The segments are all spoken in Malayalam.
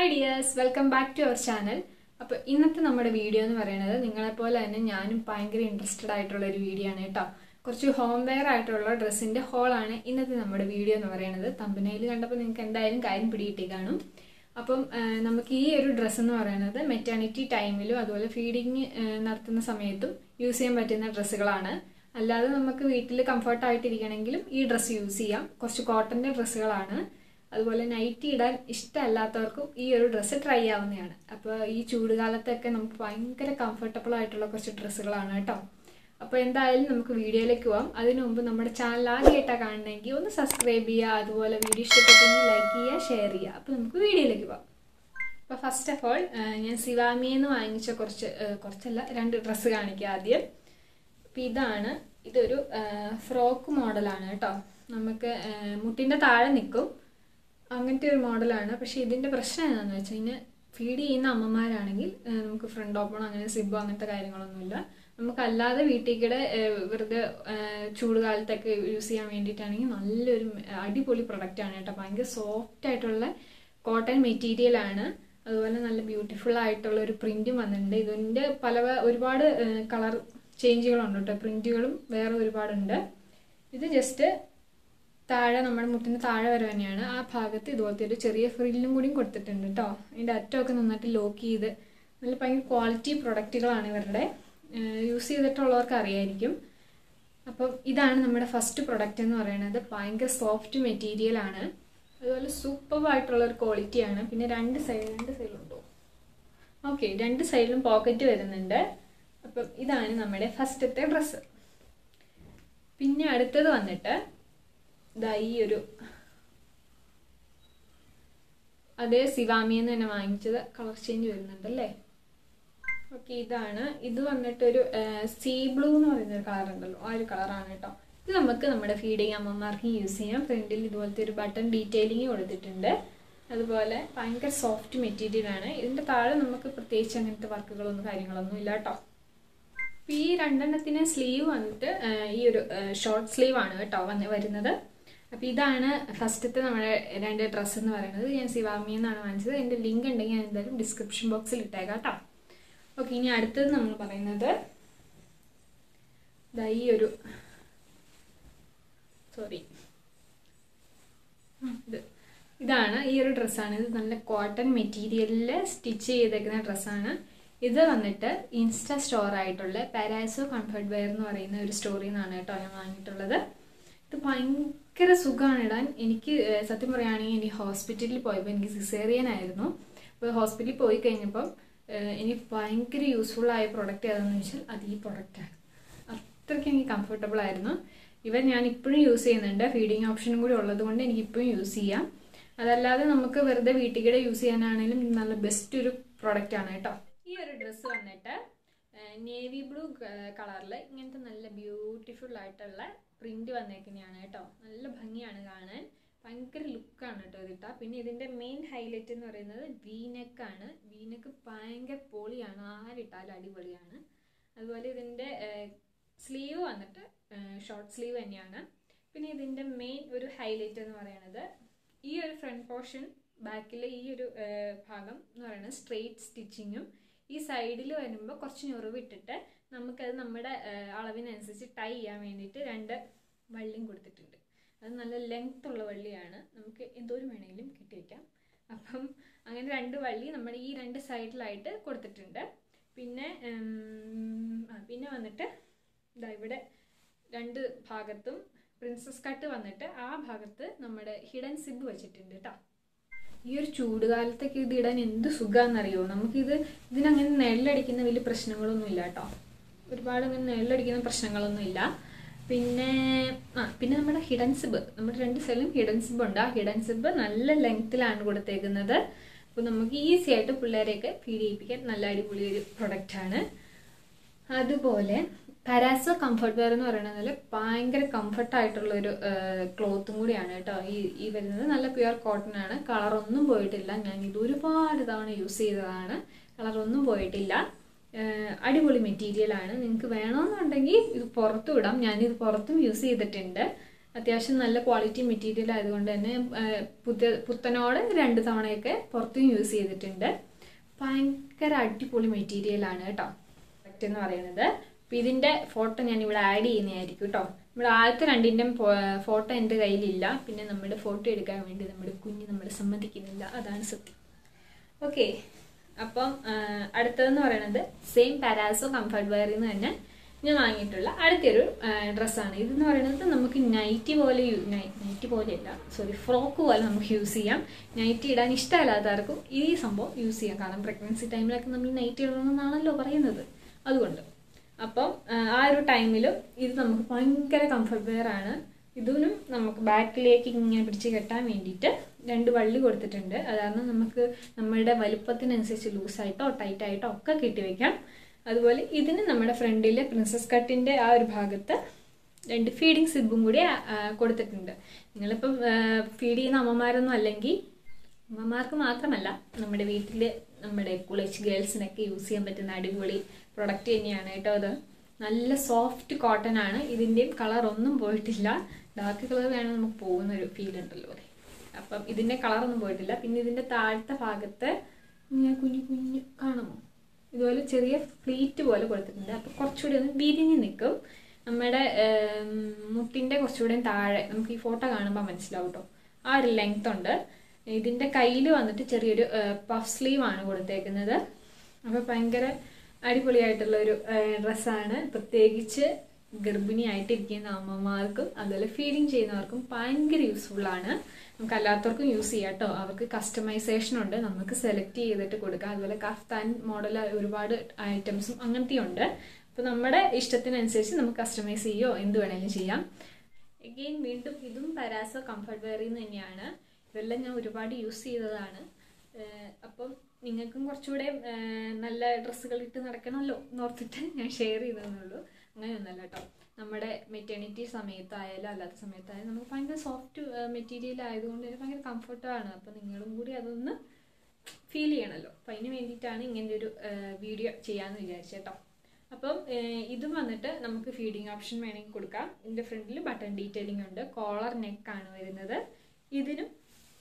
Dears welcome back to our channel അപ്പോൾ ഇന്നത്തെ നമ്മുടെ വീഡിയോ എന്ന് പറയുന്നത് നിങ്ങളെപ്പോലെ തന്നെ ഞാനും ഭയങ്കര ഇൻട്രസ്റ്റഡ് ആയിട്ടുള്ള ഒരു വീഡിയോ ആണ് കേട്ടോ കുറച്ച് ഹോം വെയർ ആയിട്ടുള്ള ഡ്രസ്സിന്റെ ഹോളാണ് ഇന്നത്തെ നമ്മുടെ വീഡിയോ എന്ന് പറയുന്നത് തമ്പനയിൽ കണ്ടപ്പോൾ നിങ്ങൾക്ക് എന്തായാലും കാര്യം പിടികിട്ടി കാണും അപ്പം ആ, നമുക്ക് ഈ ഒരു ഡ്രസ്സ് എന്ന് പറയുന്നത് മെറ്റേണിറ്റി ടൈമിലും അതുപോലെ ഫീഡിങ് നടത്തുന്ന സമയത്തും യൂസ് ചെയ്യാൻ പറ്റുന്ന ഡ്രസ്സുകളാണ് അല്ലാതെ നമുക്ക് വീട്ടിൽ കംഫർട്ടായിട്ടിരിക്കണമെങ്കിലും ഈ ഡ്രസ്സ് യൂസ് ചെയ്യാം കുറച്ച് കോട്ടന്റെ ഡ്രസ്സുകളാണ് അതുപോലെ നൈറ്റി ഇടാൻ ഇഷ്ടമല്ലാത്തവർക്കും ഈ ഒരു ഡ്രസ്സ് ട്രൈ ആവുന്നതാണ് അപ്പോൾ ഈ ചൂടുകാലത്തൊക്കെ നമുക്ക് ഭയങ്കര കംഫർട്ടബിൾ ആയിട്ടുള്ള കുറച്ച് ഡ്രസ്സുകളാണ് കേട്ടോ അപ്പോൾ എന്തായാലും നമുക്ക് വീഡിയോയിലേക്ക് പോവാം അതിനു മുമ്പ് നമ്മുടെ ചാനൽ ആദ്യമായിട്ടാണ് കാണണമെങ്കിൽ ഒന്ന് സബ്സ്ക്രൈബ് ചെയ്യുക അതുപോലെ വീഡിയോ ഇഷ്ടപ്പെട്ടെങ്കിൽ ലൈക്ക് ചെയ്യുക ഷെയർ ചെയ്യുക അപ്പോൾ നമുക്ക് വീഡിയോയിലേക്ക് പോവാം അപ്പോൾ ഫസ്റ്റ് ഓഫ് ഓൾ ഞാൻ സിവാമിയിൽ നിന്ന് വാങ്ങിച്ച കുറച്ച് ആ, കുറച്ചല്ല രണ്ട് ഡ്രസ്സ് കാണിക്കുക ആദ്യം അപ്പം ഇതാണ് ഇതൊരു ഫ്രോക്ക് മോഡലാണ് കേട്ടോ നമുക്ക് ആ, മുട്ടിൻ്റെ താഴെ നിൽക്കും അങ്ങനത്തെ ഒരു മോഡലാണ് പക്ഷേ ഇതിൻ്റെ പ്രശ്നം എന്താണെന്ന് വെച്ച് കഴിഞ്ഞാൽ ഫീഡ് ചെയ്യുന്ന അമ്മമാരാണെങ്കിൽ ആ, നമുക്ക് ഫ്രണ്ട് ഓപ്പൺ അങ്ങനെ സിബോ അങ്ങനത്തെ കാര്യങ്ങളൊന്നുമില്ല നമുക്കല്ലാതെ വീട്ടിൽ വെറുതെ ആ, ചൂടുകാലത്തൊക്കെ യൂസ് ചെയ്യാൻ വേണ്ടിയിട്ടാണെങ്കിൽ നല്ലൊരു അടിപൊളി പ്രൊഡക്റ്റ് ആണ് കേട്ടോ ഭയങ്കര സോഫ്റ്റ് ആയിട്ടുള്ള കോട്ടൺ മെറ്റീരിയൽ ആണ് അതുപോലെ നല്ല ബ്യൂട്ടിഫുൾ ആയിട്ടുള്ള ഒരു പ്രിന്റും വന്നിട്ടുണ്ട് ഇതിൻ്റെ പല പ- ഒരുപാട് കളർ ചേഞ്ചുകളുണ്ട് കേട്ടോ പ്രിന്റുകളും വേറെ ഒരുപാടുണ്ട് ഇത് ജസ്റ്റ് താഴെ നമ്മുടെ മുട്ടിന് താഴെ വരെ തന്നെയാണ് ആ ഭാഗത്ത് ഇതുപോലത്തെ ഒരു ചെറിയ ഫ്രില്ലും കൂടിയും കൊടുത്തിട്ടുണ്ട് കേട്ടോ അതിൻ്റെ അറ്റമൊക്കെ നന്നായിട്ട് ലോക്ക് ചെയ്ത് നല്ല ഭയങ്കര ക്വാളിറ്റി പ്രൊഡക്റ്റുകളാണ് ഇവരുടെ യൂസ് ചെയ്തിട്ടുള്ളവർക്ക് അറിയായിരിക്കും അപ്പം ഇതാണ് നമ്മുടെ ഫസ്റ്റ് പ്രൊഡക്റ്റ് എന്ന് പറയുന്നത് ഭയങ്കര സോഫ്റ്റ് മെറ്റീരിയൽ ആണ് അതുപോലെ സൂപ്പർ ആയിട്ടുള്ള ഒരു ക്വാളിറ്റിയാണ് പിന്നെ രണ്ട് സൈഡ് രണ്ട് സൈഡിലുണ്ടോ ഓക്കെ രണ്ട് സൈഡിലും പോക്കറ്റ് വരുന്നുണ്ട് അപ്പം ഇതാണ് നമ്മുടെ ഫസ്റ്റത്തെ ഡ്രസ്സ് പിന്നെ അടുത്തത് വന്നിട്ട് ഇതാ ഈ ഒരു അതേ സിവാമിന്ന് തന്നെ വാങ്ങിച്ചത് കളർ ചേഞ്ച് വരുന്നുണ്ട് അല്ലേ ഓക്കെ ഇതാണ് ഇത് വന്നിട്ട് ഒരു സീ ബ്ലൂ എന്ന് പറയുന്ന ഒരു കളർ ഉണ്ടല്ലോ ആ ഒരു കളറാണ് കേട്ടോ ഇത് നമുക്ക് നമ്മുടെ ഫീഡിങ് അമ്മമാർക്ക് യൂസ് ചെയ്യാം ഫ്രണ്ടിൽ ഇതുപോലത്തെ ഒരു ബട്ടൺ ഡീറ്റെയിലിംഗ് കൊടുത്തിട്ടുണ്ട് അതുപോലെ ഭയങ്കര സോഫ്റ്റ് മെറ്റീരിയൽ ആണ് ഇതിന്റെ താഴെ നമുക്ക് പ്രത്യേകിച്ച് അങ്ങനത്തെ വർക്കുകളൊന്നും കാര്യങ്ങളൊന്നും ഇല്ല കേട്ടോ അപ്പൊ ഈ രണ്ടെണ്ണത്തിന് സ്ലീവ് വന്നിട്ട് ആ, ഈ ഒരു ഷോർട്ട് സ്ലീവ് ആണ് കേട്ടോ വന്ന് വരുന്നത് അപ്പൊ ഇതാണ് ഫസ്റ്റത്തെ നമ്മുടെ രണ്ട് ഡ്രസ്സ് എന്ന് പറയുന്നത് ഞാൻ സിവാമി എന്നാണ് വാങ്ങിച്ചത് എൻ്റെ ലിങ്ക് ഉണ്ടെങ്കിൽ ഞാൻ എന്തായാലും ഡിസ്ക്രിപ്ഷൻ ബോക്സിൽ ഇട്ടേക്കാം കേട്ടോ ഓക്കെ ഇനി അടുത്തത് നമ്മൾ പറയുന്നത് ദാ ഈ ഒരു സോറി ഇത് ഇതാണ് ഈ ഒരു ഡ്രസ്സാണ് ഇത് നല്ല കോട്ടൺ മെറ്റീരിയലിൽ സ്റ്റിച്ച് ചെയ്തേക്കുന്ന ഡ്രസ്സാണ് ഇത് വന്നിട്ട് ഇൻസ്റ്റ സ്റ്റോർ ആയിട്ടുള്ള പാരാസോ കംഫർട്ട് വെയർ എന്ന് പറയുന്ന ഒരു സ്റ്റോറിൽ നിന്നാണ് കേട്ടോ ഞാൻ വാങ്ങിയിട്ടുള്ളത് ഇത് ഭയങ്കര സുഖമാണ് ഇടാൻ എനിക്ക് ഏഹ്, സത്യം പറയുകയാണെങ്കിൽ എനിക്ക് ഹോസ്പിറ്റലിൽ പോയപ്പോൾ എനിക്ക് സിസേറിയൻ ആയിരുന്നു അപ്പോൾ ഹോസ്പിറ്റലിൽ പോയി കഴിഞ്ഞപ്പം ഏഹ്, എനിക്ക് ഭയങ്കര യൂസ്ഫുൾ ആയ പ്രൊഡക്റ്റ് ഏതാണെന്ന് വെച്ചാൽ അത് ഈ പ്രൊഡക്റ്റാണ് അത്രയ്ക്ക് എനിക്ക് കംഫർട്ടബിൾ ആയിരുന്നു ഇവൻ ഞാൻ ഇപ്പോഴും യൂസ് ചെയ്യുന്നുണ്ട് ഫീഡിങ് ഓപ്ഷനും കൂടി ഉള്ളത് കൊണ്ട് എനിക്ക് ഇപ്പോഴും യൂസ് ചെയ്യാം അതല്ലാതെ നമുക്ക് വെറുതെ വീട്ടിൽ യൂസ് ചെയ്യാനാണെങ്കിലും ഇത് നല്ല ബെസ്റ്റ് ഒരു പ്രൊഡക്റ്റ് ആണ് കേട്ടോ ഈ ഒരു ഡ്രസ്സ് വന്നിട്ട് നേവി ബ്ലൂ കളറിൽ ഇങ്ങനത്തെ നല്ല ബ്യൂട്ടിഫുൾ ആയിട്ടുള്ള പ്രിന്റ് വന്നേക്കുന്നതാണ് കേട്ടോ നല്ല ഭംഗിയാണ് കാണാൻ ഭയങ്കര ലുക്കാണ് കേട്ടോ ഇതിട്ടാ പിന്നെ ഇതിന്റെ മെയിൻ ഹൈലൈറ്റ് എന്ന് പറയുന്നത് വീനെക്ക് ആണ് വീനെക്ക് ഭയങ്കര പൊളിയാണ് ആരിട്ടാലും അടിപൊളിയാണ് അതുപോലെ ഇതിന്റെ സ്ലീവ് വന്നിട്ട് ഷോർട്ട് സ്ലീവ് തന്നെയാണ് പിന്നെ ഇതിന്റെ മെയിൻ ഒരു ഹൈലൈറ്റ് എന്ന് പറയുന്നത് ഈ ഒരു ഫ്രണ്ട് പോർഷൻ ബാക്കിലെ ഈ ഒരു ആ, ഭാഗം എന്ന് പറയുന്നത് സ്ട്രെയിറ്റ് സ്റ്റിച്ചിങ്ങും ഈ സൈഡിൽ വരുമ്പോൾ കുറച്ച് ഞൊറിവിട്ടിട്ട് നമുക്കത് നമ്മുടെ ആ, അളവിനനുസരിച്ച് ടൈ ചെയ്യാൻ വേണ്ടിയിട്ട് രണ്ട് വള്ളിയും കൊടുത്തിട്ടുണ്ട് അത് നല്ല ലെങ്ത് ഉള്ള വള്ളിയാണ് നമുക്ക് എന്തോരം വേണമെങ്കിലും കെട്ടി വയ്ക്കാം അപ്പം അങ്ങനെ രണ്ട് വള്ളി നമ്മുടെ ഈ രണ്ട് സൈഡിലായിട്ട് കൊടുത്തിട്ടുണ്ട് പിന്നെ ഉം, ആ, പിന്നെ വന്നിട്ട് ഇതാ ഇവിടെ രണ്ട് ഭാഗത്തും പ്രിൻസസ് കട്ട് വന്നിട്ട് ആ ഭാഗത്ത് നമ്മുടെ ഹിഡൻ സിബ് വെച്ചിട്ടുണ്ട് കേട്ടോ ഈ ഒരു ചൂടുകാലത്തൊക്കെ ഇത് ഇടാൻ എന്ത് സുഖാന്നറിയോ നമുക്കിത് ഇതിനങ്ങനെ നെല്ലടിക്കുന്ന വലിയ പ്രശ്നങ്ങളൊന്നും ഇല്ല കേട്ടോ ഒരുപാട് അങ്ങനെ നെല്ലടിക്കുന്ന പ്രശ്നങ്ങളൊന്നും ഇല്ല പിന്നെ ആ പിന്നെ നമ്മുടെ ഹിഡൻ സിബ് നമ്മുടെ രണ്ട് സൈഡിലും ഹിഡൻ സിബ് ഉണ്ട് ആ ഹിഡൻ സിബ് നല്ല ലെങ്ത്തിലാണ് കൊടുത്തേക്കുന്നത് അപ്പോൾ നമുക്ക് ഈസി ആയിട്ട് പിള്ളേരെയൊക്കെ ഫീഡ് ചെയ്യിപ്പിക്കാൻ നല്ല അടിപൊളി ഒരു പ്രൊഡക്റ്റ് ആണ് അതുപോലെ പരാസോ കംഫർട്ട് വെയർ എന്ന് പറയുന്നത് ഭയങ്കര കംഫർട്ട് ആയിട്ടുള്ള ഒരു ക്ലോത്തും കൂടിയാണ് കേട്ടോ ഈ ഈ വരുന്നത് നല്ല പ്യുവർ കോട്ടൺ ആണ് കളറൊന്നും പോയിട്ടില്ല ഞാൻ ഇത് ഒരുപാട് തവണ യൂസ് ചെയ്തതാണ് കളറൊന്നും പോയിട്ടില്ല ഏഹ് അടിപൊളി മെറ്റീരിയൽ ആണ് നിങ്ങൾക്ക് വേണമെന്നുണ്ടെങ്കിൽ ഇത് പുറത്തും ഇടാം ഞാനിത് പുറത്തും യൂസ് ചെയ്തിട്ടുണ്ട് അത്യാവശ്യം നല്ല ക്വാളിറ്റി മെറ്റീരിയൽ ആയതുകൊണ്ട് തന്നെ ആ, പുതിയ പുത്തനോട് രണ്ട് തവണയൊക്കെ പുറത്തും യൂസ് ചെയ്തിട്ടുണ്ട് ഭയങ്കര അടിപൊളി മെറ്റീരിയലാണ് കേട്ടോ പ്രൊഡക്റ്റ് എന്ന് പറയുന്നത് അപ്പം ഇതിൻ്റെ ഫോട്ടോ ഞാൻ ഇവിടെ ആഡ് ചെയ്യുന്നതായിരിക്കും കേട്ടോ നമ്മുടെ ആദ്യത്തെ രണ്ടിൻ്റെയും ഫോട്ടോ എൻ്റെ കയ്യിലില്ല പിന്നെ നമ്മുടെ ഫോട്ടോ എടുക്കാൻ വേണ്ടി നമ്മുടെ കുഞ്ഞ് നമ്മൾ സമ്മതിക്കുന്നില്ല അതാണ് സത്യം ഓക്കെ അപ്പം ആ, അടുത്തതെന്ന് പറയുന്നത് സെയിം പാരാസോ കംഫർട്ട് വെയറിൽ നിന്ന് തന്നെ ഞാൻ വാങ്ങിയിട്ടുള്ള അടുത്തൊരു ഡ്രസ്സാണ് ഇതെന്ന് പറയുന്നത് നമുക്ക് നൈറ്റി പോലെ നൈറ്റി പോലെയല്ല സോറി ഫ്രോക്ക് പോലെ നമുക്ക് യൂസ് ചെയ്യാം നൈറ്റി ഇടാൻ ഇഷ്ടമല്ലാത്തവർക്കും ഈ സംഭവം യൂസ് ചെയ്യാം കാരണം പ്രഗ്നൻസി ടൈമിലൊക്കെ നമ്മൾ നൈറ്റി ഇടണമെന്നാണല്ലോ പറയുന്നത് അതുകൊണ്ട് അപ്പം ആ, ആ ഒരു ടൈമിലും ഇത് നമുക്ക് ഭയങ്കര കംഫർട്ട് വെയർ ആണ് ഇതിനും നമുക്ക് ബാക്കിലേക്ക് ഇങ്ങനെ പിടിച്ച് കെട്ടാൻ വേണ്ടിയിട്ട് രണ്ട് വള്ളി കൊടുത്തിട്ടുണ്ട് അത് കാരണം നമുക്ക് നമ്മളുടെ വലുപ്പത്തിനനുസരിച്ച് ലൂസായിട്ടോ ടൈറ്റായിട്ടോ ഒക്കെ കെട്ടി വെക്കാം അതുപോലെ ഇതിന് നമ്മുടെ ഫ്രണ്ടിലെ പ്രിൻസസ് കട്ടിൻ്റെ ആ ഒരു ഭാഗത്ത് രണ്ട് ഫീഡിങ് സിബും കൂടി ആ, ആ, കൊടുത്തിട്ടുണ്ട് നിങ്ങളിപ്പം ഫീഡ് ചെയ്യുന്ന അമ്മമാരൊന്നും അല്ലെങ്കിൽ അമ്മമാർക്ക് മാത്രമല്ല നമ്മുടെ വീട്ടിൽ നമ്മുടെ കോളേജ് ഗേൾസിനൊക്കെ യൂസ് ചെയ്യാൻ പറ്റുന്ന അടിപൊളി പ്രൊഡക്റ്റ് തന്നെയാണ് കേട്ടോ അത് നല്ല സോഫ്റ്റ് കോട്ടൺ ആണ് ഇതിൻ്റെയും കളർ ഒന്നും പോയിട്ടില്ല ഡാർക്ക് കളർ വേണം നമുക്ക് പോകുന്ന ഒരു ഫീൽ ഉണ്ടല്ലോ അതെ അപ്പം ഇതിൻ്റെ കളറൊന്നും പോയിട്ടില്ല പിന്നെ ഇതിൻ്റെ താഴത്തെ ഭാഗത്ത് ഇങ്ങനെ കുഞ്ഞു കുഞ്ഞു കാണുമോ ഇതുപോലെ ചെറിയ ഫ്ലീറ്റ് പോലെ കൊടുത്തിട്ടുണ്ട് അപ്പോൾ കുറച്ചുകൂടി ഒന്ന് വിരിഞ്ഞ് നിൽക്കും നമ്മുടെ ഏം, മുട്ടിൻ്റെ കുറച്ചുകൂടെ താഴെ നമുക്ക് ഈ ഫോട്ടോ കാണുമ്പോൾ മനസ്സിലാവും കേട്ടോ ആ ഒരു ലെങ്ത് ഉണ്ട് ഇതിൻ്റെ കയ്യിൽ വന്നിട്ട് ചെറിയൊരു പഫ് സ്ലീവ് ആണ് കൊടുത്തേക്കുന്നത് അപ്പോൾ ഭയങ്കര അടിപൊളിയായിട്ടുള്ള ഒരു ഡ്രസ്സാണ് പ്രത്യേകിച്ച് ഗർഭിണിയായിട്ടിരിക്കുന്ന അമ്മമാർക്കും അതുപോലെ ഫീഡിങ് ചെയ്യുന്നവർക്കും ഭയങ്കര യൂസ്ഫുള്ളാണ് നമുക്ക് അല്ലാത്തവർക്കും യൂസ് ചെയ്യാം കേട്ടോ അവർക്ക് കസ്റ്റമൈസേഷൻ ഉണ്ട് നമുക്ക് സെലക്ട് ചെയ്തിട്ട് കൊടുക്കാം അതുപോലെ കഫ്താൻ മോഡൽ ഒരുപാട് ഐറ്റംസും അങ്ങനത്തെ ഉണ്ട് അപ്പോൾ നമ്മുടെ ഇഷ്ടത്തിനനുസരിച്ച് നമുക്ക് കസ്റ്റമൈസ് ചെയ്യോ എന്ത് വേണമെങ്കിലും ചെയ്യാം എഗെയിൻ വീണ്ടും ഇതും പരാസോ കംഫർട്ട് വെയറിൽ നിന്ന് തന്നെയാണ് ഇതെല്ലാം ഞാൻ ഒരുപാട് യൂസ് ചെയ്തതാണ് ഏഹ് അപ്പം നിങ്ങൾക്കും കുറച്ചുകൂടെ ഏഹ് നല്ല ഡ്രസ്സുകൾ ഇട്ട് നടക്കണമല്ലോ എന്നോർത്തിട്ട് ഞാൻ ഷെയർ ചെയ്തതെന്നുള്ളൂ അങ്ങനെയൊന്നല്ല കേട്ടോ നമ്മുടെ മെറ്റേണിറ്റി സമയത്തായാലും അല്ലാത്ത സമയത്തായാലും നമുക്ക് ഭയങ്കര സോഫ്റ്റ് മെറ്റീരിയൽ ആയതുകൊണ്ട് തന്നെ ഭയങ്കര കംഫർട്ടാണ് അപ്പം നിങ്ങളും കൂടി അതൊന്ന് ഫീൽ ചെയ്യണമല്ലോ അപ്പം അതിന് വേണ്ടിയിട്ടാണ് ഇങ്ങനെ ഒരു വീഡിയോ ചെയ്യാമെന്ന് വിചാരിച്ചത് കേട്ടോ അപ്പം ഏഹ് ഇതും വന്നിട്ട് നമുക്ക് ഫീഡിങ് ഓപ്ഷൻ വേണമെങ്കിൽ കൊടുക്കാം ഇതിൻ്റെ ഫ്രണ്ടിൽ ബട്ടൺ ഡീറ്റെയിലിംഗ് ഉണ്ട് കോളർ നെക്കാണ് വരുന്നത് ഇതിനും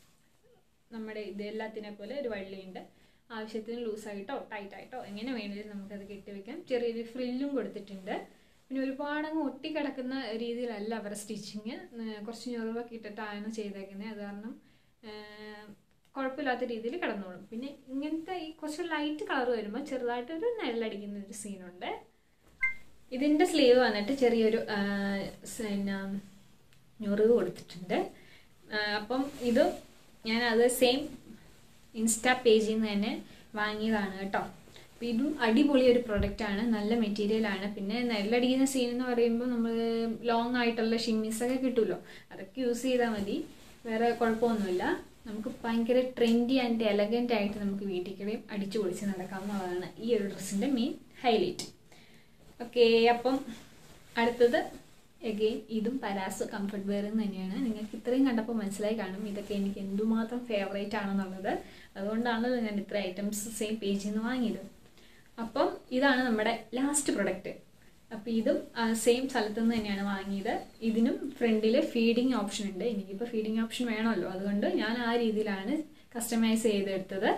നമ്മുടെ ഇത് എല്ലാത്തിനെ പോലെ ഒരു വള്ളിയുണ്ട് ആവശ്യത്തിന് ലൂസായിട്ടോ ടൈറ്റായിട്ടോ എങ്ങനെ വേണമെങ്കിലും നമുക്കത് കെട്ടിവെക്കാം ചെറിയൊരു ഫ്രില്ലും കൊടുത്തിട്ടുണ്ട് പിന്നെ ഒരുപാട് അങ്ങ് ഒട്ടിക്കിടക്കുന്ന രീതിയിലല്ല അവരുടെ സ്റ്റിച്ചിങ് കുറച്ച് ഞൊറിവൊക്കെ ഇട്ടിട്ടാണ് ചെയ്തേക്കുന്നത് അത് കാരണം ഏഹ്, കുഴപ്പമില്ലാത്ത രീതിയിൽ കിടന്നോളും പിന്നെ ഇങ്ങനത്തെ ഈ കുറച്ച് ലൈറ്റ് കളർ വരുമ്പോൾ ചെറുതായിട്ടൊരു നിഴലടിക്കുന്ന ഒരു സീനുണ്ട് ഇതിൻ്റെ സ്ലീവ് വന്നിട്ട് ചെറിയൊരു ആ, സ് പിന്നെ ഞൊറിവ് കൊടുത്തിട്ടുണ്ട് ആ, അപ്പം ഇത് ഞാൻ അത് സെയിം ഇൻസ്റ്റാ പേജിൽ നിന്ന് തന്നെ വാങ്ങിയതാണ് കേട്ടോ അപ്പം ഇതും അടിപൊളി ഒരു പ്രൊഡക്റ്റ് ആണ് നല്ല മെറ്റീരിയൽ ആണ് പിന്നെ നെല്ലടിക്കുന്ന സീൻ എന്ന് പറയുമ്പോൾ നമ്മൾ ലോങ് ആയിട്ടുള്ള ഷിമ്മീസ് ഒക്കെ കിട്ടുമല്ലോ അതൊക്കെ യൂസ് ചെയ്താൽ മതി വേറെ കുഴപ്പമൊന്നുമില്ല നമുക്ക് ഭയങ്കര ട്രെൻഡി ആൻഡ് എലഗൻ്റ് ആയിട്ട് നമുക്ക് വീട്ടിൽ കൂടെയും അടിച്ചു പൊളിച്ച് നടക്കാവുന്നതാണ് ഈ ഒരു ഡ്രസ്സിൻ്റെ മെയിൻ ഹൈലൈറ്റ് ഓക്കെ അപ്പം അടുത്തത് എഗെയിൻ ഇതും പരാസ് കംഫർട്ട് വെയർ എന്ന് തന്നെയാണ് നിങ്ങൾക്ക് ഇത്രയും കണ്ടപ്പോൾ മനസ്സിലായി കാണും ഇതൊക്കെ എനിക്ക് എന്തുമാത്രം ഫേവറേറ്റ് ആണെന്നുള്ളത് അതുകൊണ്ടാണല്ലോ ഞാൻ ഇത്ര ഐറ്റംസ് സെയിം പേജിൽ നിന്ന് വാങ്ങിയത് അപ്പം ഇതാണ് നമ്മുടെ ലാസ്റ്റ് പ്രൊഡക്റ്റ് അപ്പോൾ ഇതും സെയിം സ്ഥലത്തു നിന്ന് തന്നെയാണ് വാങ്ങിയത് ഇതിനും ഫ്രണ്ടിൽ ഫീഡിങ് ഓപ്ഷൻ ഉണ്ട് എനിക്കിപ്പോൾ ഫീഡിങ് ഓപ്ഷൻ വേണമല്ലോ അതുകൊണ്ട് ഞാൻ ആ രീതിയിലാണ് കസ്റ്റമൈസ് ചെയ്തെടുത്തത്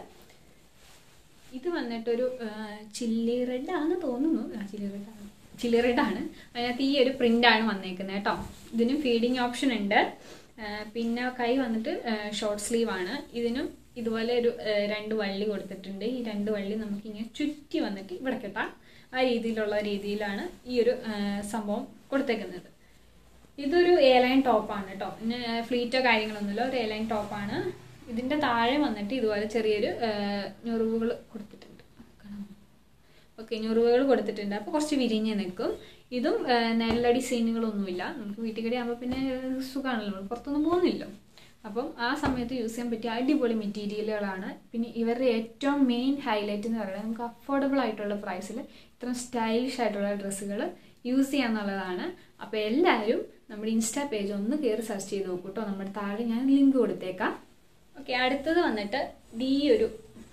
ഇത് വന്നിട്ടൊരു ചില്ലി റെഡ് ആണ് തോന്നുന്നു ആ ചില്ലി റെഡ് ആണ് ചില്ലി റെഡ് ആണ് അതിനകത്ത് ഈ ഒരു പ്രിന്റ് ആണ് വന്നേക്കുന്നത് കേട്ടോ ഇതിനും ഫീഡിങ് ഓപ്ഷൻ ഉണ്ട് ആ, പിന്നെ കൈ വന്നിട്ട് ഷോർട്ട് സ്ലീവ് ആണ് ഇതിനും ഇതുപോലെ ഒരു ആ, രണ്ട് വള്ളി കൊടുത്തിട്ടുണ്ട് ഈ രണ്ട് വള്ളി നമുക്ക് ഇങ്ങനെ ചുറ്റി വന്നിട്ട് ഇവിടെ കെട്ടാം ആ രീതിയിലുള്ള രീതിയിലാണ് ഈ ഒരു ആ, സംഭവം കൊടുത്തേക്കുന്നത് ഇതൊരു എ ലൈൻ ടോപ്പാണ് കേട്ടോ പിന്നെ ഫ്ലീറ്റോ കാര്യങ്ങളൊന്നുമില്ല ഒരു എ ലൈൻ ടോപ്പാണ് ഇതിന്റെ താഴെ വന്നിട്ട് ഇതുപോലെ ചെറിയൊരു ഞൊറിവുകൾ കൊടുത്തിട്ടുണ്ട് കാണാമോ? ഓക്കെ ഞൊറിവുകൾ കൊടുത്തിട്ടുണ്ട് അപ്പോൾ കുറച്ച് വിരിഞ്ഞ് നിൽക്കും ഇതും ആ, നെല്ലടി സീനുകളൊന്നുമില്ല നമുക്ക് വീട്ടിൽ കൂടി ആകുമ്പോൾ പിന്നെ സുഖമാണല്ലോ നമ്മൾ പുറത്തൊന്നും പോകുന്നില്ല അപ്പം ആ സമയത്ത് യൂസ് ചെയ്യാൻ പറ്റിയ അടിപൊളി മെറ്റീരിയലുകളാണ് പിന്നെ ഇവരുടെ ഏറ്റവും മെയിൻ ഹൈലൈറ്റ് എന്ന് പറയുന്നത് നമുക്ക് അഫോർഡബിൾ ആയിട്ടുള്ള പ്രൈസിൽ ഇത്രയും സ്റ്റൈലിഷ് ആയിട്ടുള്ള ഡ്രസ്സുകൾ യൂസ് ചെയ്യാന്നുള്ളതാണ് അപ്പോൾ എല്ലാവരും നമ്മുടെ ഇൻസ്റ്റാ പേജ് ഒന്ന് കയറി സെർച്ച് ചെയ്ത് നോക്കൂ കേട്ടോ നമ്മുടെ താഴെ ഞാൻ ലിങ്ക് കൊടുത്തേക്കാം ഓക്കെ അടുത്തത് വന്നിട്ട് ഇത് ഈ ഒരു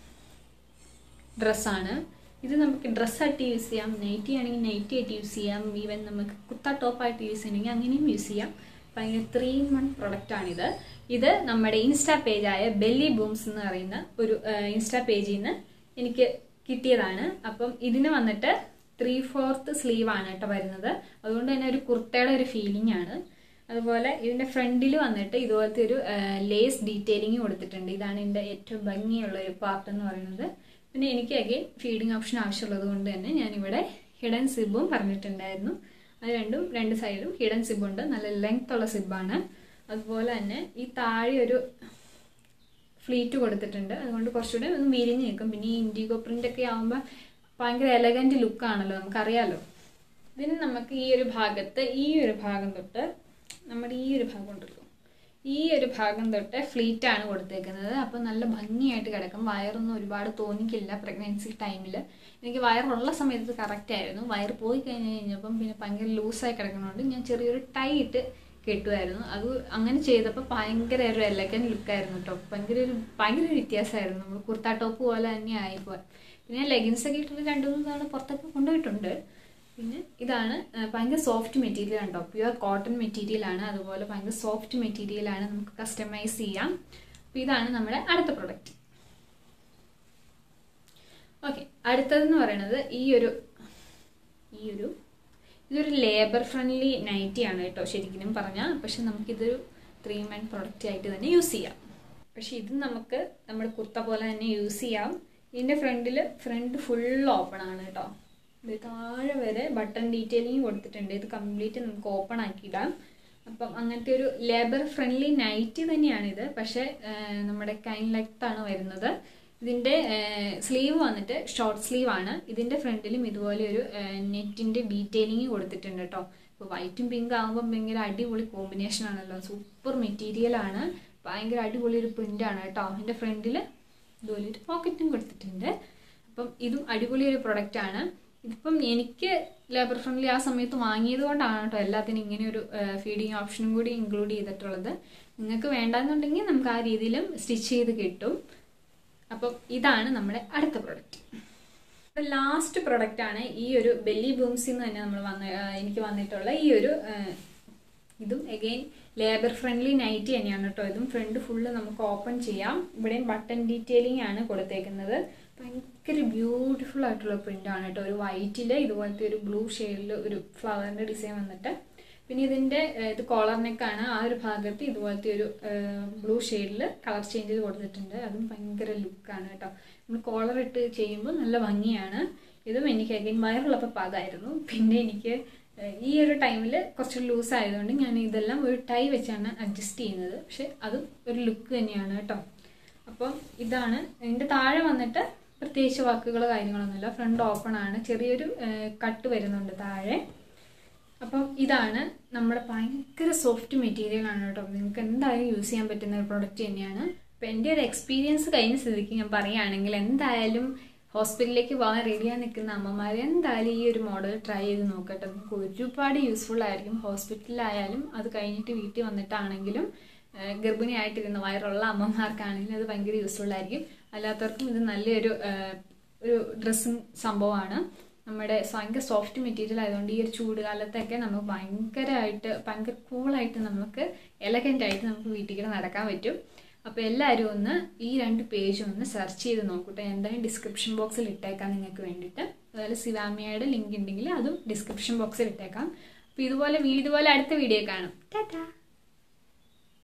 ഡ്രസ്സാണ് ഇത് നമുക്ക് ഡ്രസ്സായിട്ട് യൂസ് ചെയ്യാം നൈറ്റി ആണെങ്കിൽ നൈറ്റി ആയിട്ട് യൂസ് ചെയ്യാം ഈവൻ നമുക്ക് കുത്ത ടോപ്പായിട്ട് യൂസ് ചെയ്യണമെങ്കിൽ അങ്ങനെയും യൂസ് ചെയ്യാം ഭയങ്കര ത്രീ ഇൻ വൺ പ്രൊഡക്റ്റാണിത് ഇത് നമ്മുടെ ഇൻസ്റ്റാ പേജായ ബെല്ലി ബൂംസ് എന്ന് പറയുന്ന ഒരു ഇൻസ്റ്റാ പേജിൽ നിന്ന് എനിക്ക് കിട്ടിയതാണ് അപ്പം ഇതിന് വന്നിട്ട് ത്രീ ഫോർത്ത് സ്ലീവ് ആണ് കേട്ടോ വരുന്നത് അതുകൊണ്ട് തന്നെ ഒരു കുർത്തയുടെ ഒരു ഫീലിംഗ് ആണ് അതുപോലെ ഇതിന്റെ ഫ്രണ്ടിൽ വന്നിട്ട് ഇതുപോലത്തെ ഒരു ലേസ് ഡീറ്റെയിലിംഗ് കൊടുത്തിട്ടുണ്ട് ഇതാണ് ഇതിന്റെ ഏറ്റവും ഭംഗിയുള്ള ഒരു പാർട്ട് എന്ന് പറയുന്നത് പിന്നെ എനിക്ക് അഗെയിൻ ഫീഡിങ് ഓപ്ഷൻ ആവശ്യമുള്ളത് കൊണ്ട് തന്നെ ഞാനിവിടെ ഹിഡൻ സിബും പറഞ്ഞിട്ടുണ്ടായിരുന്നു അത് രണ്ടും രണ്ട് സൈഡും ഹിഡൻ സിബുണ്ട് നല്ല ലെങ്ത് ഉള്ള സിബാണ് അതുപോലെ തന്നെ ഈ താഴെ ഒരു ഫ്ലീറ്റ് കൊടുത്തിട്ടുണ്ട് അതുകൊണ്ട് കുറച്ചുകൂടെ ഒന്ന് വിരിഞ്ഞ് നിൽക്കും പിന്നെ ഈ ഇൻഡിഗോ പ്രിന്റ് ഒക്കെ ആകുമ്പോൾ ഭയങ്കര എലഗന്റ് ലുക്കാണല്ലോ നമുക്കറിയാലോ ഇതിന് നമുക്ക് ഈ ഒരു ഭാഗത്ത് ഈ ഒരു ഭാഗം തൊട്ട് നമ്മുടെ ഈ ഒരു ഭാഗം ഉണ്ടല്ലോ ഈ ഒരു ഭാഗം തൊട്ട് ഫ്ലീറ്റ് ആണ് കൊടുത്തേക്കുന്നത് അപ്പോൾ നല്ല ഭംഗിയായിട്ട് കിടക്കും വയറൊന്നും ഒരുപാട് തോന്നിക്കില്ല പ്രഗ്നൻസി ടൈമിൽ എനിക്ക് വയറുള്ള സമയത്ത് കറക്റ്റ് ആയിരുന്നു വയർ പോയി കഴിഞ്ഞ് കഴിഞ്ഞപ്പം പിന്നെ ഭയങ്കര ലൂസായി കിടക്കുന്നതുകൊണ്ട് ഞാൻ ചെറിയൊരു ടൈ ഇട്ട് കെട്ടുമായിരുന്നു അത് അങ്ങനെ ചെയ്തപ്പോൾ ഭയങ്കര ഒരു എലഗൻ ലുക്കായിരുന്നു കേട്ടോ ഭയങ്കര ഒരു ഭയങ്കര ഒരു വ്യത്യാസമായിരുന്നു നമ്മൾ കുർത്ത ടോപ്പ് പോലെ തന്നെ ആയിപ്പോയി പിന്നെ ലെഗിൻസ് ഒക്കെ ഇട്ടിട്ട് രണ്ടു മൂന്ന് തവണ പുറത്തൊക്കെ കൊണ്ടുപോയിട്ടുണ്ട് പിന്നെ ഇതാണ് ആ, ഭയങ്കര സോഫ്റ്റ് മെറ്റീരിയൽ ഉണ്ടോ പ്യുവർ കോട്ടൺ മെറ്റീരിയൽ ആണ് അതുപോലെ ഭയങ്കര സോഫ്റ്റ് മെറ്റീരിയൽ ആണ് നമുക്ക് കസ്റ്റമൈസ് ചെയ്യാം അപ്പോൾ ഇതാണ് നമ്മുടെ അടുത്ത പ്രൊഡക്റ്റ് ഓക്കെ അടുത്തതെന്ന് പറയുന്നത് ഈ ഒരു ഈ ഒരു ഇതൊരു ലേബർ ഫ്രണ്ട്ലി നൈറ്റി ആണ് കേട്ടോ ശരിക്കും പറഞ്ഞാൽ പക്ഷെ നമുക്കിതൊരു ത്രീ മൻ പ്രൊഡക്റ്റ് ആയിട്ട് തന്നെ യൂസ് ചെയ്യാം പക്ഷെ ഇത് നമുക്ക് നമ്മുടെ കുർത്ത പോലെ തന്നെ യൂസ് ചെയ്യാം ഇതിന്റെ ഫ്രണ്ടിൽ ഫ്രണ്ട് ഫുൾ ഓപ്പൺ ആണ് കേട്ടോ ഇത് താഴെ വരെ ബട്ടൺ ഡീറ്റെയിലിംഗ് കൊടുത്തിട്ടുണ്ട് ഇത് കംപ്ലീറ്റ് നമുക്ക് ഓപ്പൺ ആക്കിയിടാം അപ്പം അങ്ങനത്തെ ഒരു ലേബർ ഫ്രണ്ട്ലി നൈറ്റി തന്നെയാണിത് പക്ഷേ ആ, നമ്മുടെ കൈൻ ലെങ്ത് ആണ് വരുന്നത് ഇതിന്റെ സ്ലീവ് വന്നിട്ട് ഷോർട്ട് സ്ലീവ് ആണ് ഇതിന്റെ ഫ്രണ്ടിലും ഇതുപോലെ ഒരു നെറ്റിന്റെ ഡീറ്റെയിലിംഗ് കൊടുത്തിട്ടുണ്ട് കേട്ടോ ഇപ്പോൾ വൈറ്റും പിങ്ക് ആകുമ്പോൾ ഭയങ്കര അടിപൊളി കോമ്പിനേഷൻ ആണല്ലോ സൂപ്പർ മെറ്റീരിയൽ ആണ് ഭയങ്കര അടിപൊളി ഒരു പ്രിന്റ് ആണ് കേട്ടോ ഇതിന്റെ ഫ്രണ്ടിൽ ഇതുപോലെ ഒരു പോക്കറ്റും കൊടുത്തിട്ടുണ്ട് അപ്പം ഇതും അടിപൊളി ഒരു പ്രൊഡക്റ്റ് ആണ് ഇതിപ്പം എനിക്ക് ലേബർ ഫ്രണ്ട്ലി ആ സമയത്ത് വാങ്ങിയത് കൊണ്ടാണ് കേട്ടോ എല്ലാത്തിനും ഇങ്ങനെ ഒരു ഫീഡിങ് ഓപ്ഷനും കൂടി ഇൻക്ലൂഡ് ചെയ്തിട്ടുള്ളത് നിങ്ങൾക്ക് വേണ്ടാന്നുണ്ടെങ്കിൽ നമുക്ക് ആ രീതിയിലും സ്റ്റിച്ച് ചെയ്ത് കിട്ടും അപ്പം ഇതാണ് നമ്മുടെ അടുത്ത പ്രൊഡക്റ്റ് ലാസ്റ്റ് പ്രൊഡക്റ്റ് ആണ് ഈ ഒരു ബെല്ലി ബൂംസിൽ നിന്ന് തന്നെ നമ്മൾ വന്ന ആ, എനിക്ക് വന്നിട്ടുള്ള ഈ ഒരു ആ, ഇതും എഗെയിൻ ലേബർ ഫ്രണ്ട്ലി നൈറ്റി തന്നെയാണ് കേട്ടോ ഇതും ഫ്രണ്ട് ഫുള്ള് നമുക്ക് ഓപ്പൺ ചെയ്യാം ഇവിടെയും ബട്ടൺ ഡീറ്റെയിലിംഗ് ആണ് കൊടുത്തേക്കുന്നത് ഭയങ്കര ബ്യൂട്ടിഫുൾ ആയിട്ടുള്ള പ്രിന്റ് ആണ് കേട്ടോ ഒരു വൈറ്റിൽ ഇതുപോലത്തെ ഒരു ബ്ലൂ ഷെയ്ഡിൽ ഒരു ഫ്ലവറിന്റെ ഡിസൈൻ വന്നിട്ട് പിന്നെ ഇതിന്റെ ഏഹ്, ഇത് കോളർ നെക്കാണ് ആ ഒരു ഭാഗത്ത് ഇതുപോലത്തെ ഒരു ബ്ലൂ ഷെയ്ഡിൽ കളർ ചേഞ്ച് ചെയ്ത് കൊടുത്തിട്ടുണ്ട് അതും ഭയങ്കര ലുക്കാണ് കേട്ടോ നമ്മൾ കോളർ ഇട്ട് ചെയ്യുമ്പോൾ നല്ല ഭംഗിയാണ് ഇതും എനിക്ക് അഗൈൻ വയറുള്ളപ്പോൾ പാകമായിരുന്നു പിന്നെ എനിക്ക് ഏഹ്, ഈ ഒരു ടൈമിൽ കുറച്ച് ലൂസ് ആയതുകൊണ്ട് ഞാൻ ഇതെല്ലാം ഒരു ടൈ വെച്ചാണ് അഡ്ജസ്റ്റ് ചെയ്യുന്നത് പക്ഷെ അതും ഒരു ലുക്ക് തന്നെയാണ് കേട്ടോ അപ്പം ഇതാണ് ഇതിന്റെ താഴെ വന്നിട്ട് പ്രത്യേകിച്ച് വാക്കുകൾ കാര്യങ്ങളൊന്നുമില്ല ഫ്രണ്ട് ഓപ്പൺ ആണ് ചെറിയൊരു കട്ട് വരുന്നുണ്ട് താഴെ അപ്പം ഇതാണ് നമ്മുടെ ഭയങ്കര സോഫ്റ്റ് മെറ്റീരിയൽ ആണ് കേട്ടോ നിങ്ങൾക്ക് എന്തായാലും യൂസ് ചെയ്യാൻ പറ്റുന്ന ഒരു പ്രൊഡക്റ്റ് തന്നെയാണ് അപ്പം എൻ്റെ ഒരു എക്സ്പീരിയൻസ് കഴിഞ്ഞ സ്ഥിതിക്ക് ഞാൻ പറയുകയാണെങ്കിൽ എന്തായാലും ഹോസ്പിറ്റലിലേക്ക് പോകാൻ റെഡിയായി നിൽക്കുന്ന അമ്മമാർ എന്തായാലും ഈ ഒരു മോഡൽ ട്രൈ ചെയ്ത് നോക്കട്ടെ നമുക്ക് ഒരുപാട് യൂസ്ഫുൾ ആയിരിക്കും ഹോസ്പിറ്റലിലായാലും അത് കഴിഞ്ഞിട്ട് വീട്ടിൽ വന്നിട്ടാണെങ്കിലും ഏഹ് ഗർഭിണിയായിട്ടിരുന്ന വയറുള്ള അമ്മമാർക്കാണെങ്കിലും അത് ഭയങ്കര യൂസ്ഫുൾ ആയിരിക്കും അല്ലാത്തവർക്കും ഇത് നല്ലൊരു ഏഹ് ഒരു ഡ്രസ്സിങ് സംഭവമാണ് നമ്മുടെ ഭയങ്കര സോഫ്റ്റ് മെറ്റീരിയൽ ആയതുകൊണ്ട് ഈ ഒരു ചൂട് കാലത്തൊക്കെ നമുക്ക് ഭയങ്കരമായിട്ട് ഭയങ്കര കൂളായിട്ട് നമുക്ക് എലഗൻ്റ് ആയിട്ട് നമുക്ക് വീട്ടിൽ കൂടെ നടക്കാൻ പറ്റും അപ്പോൾ എല്ലാവരും ഒന്ന് ഈ രണ്ട് പേജ് ഒന്ന് സെർച്ച് ചെയ്ത് നോക്കട്ടെ എന്തായാലും ഡിസ്ക്രിപ്ഷൻ ബോക്സിൽ ഇട്ടേക്കാം നിങ്ങൾക്ക് വേണ്ടിയിട്ട് അതുപോലെ സിവാമിയയുടെ ലിങ്ക് ഉണ്ടെങ്കിൽ അതും ഡിസ്ക്രിപ്ഷൻ ബോക്സിൽ ഇട്ടേക്കാം അപ്പോൾ ഇതുപോലെ വീ- ഇതുപോലെ അടുത്ത വീഡിയോ കാണും ടാറ്റാ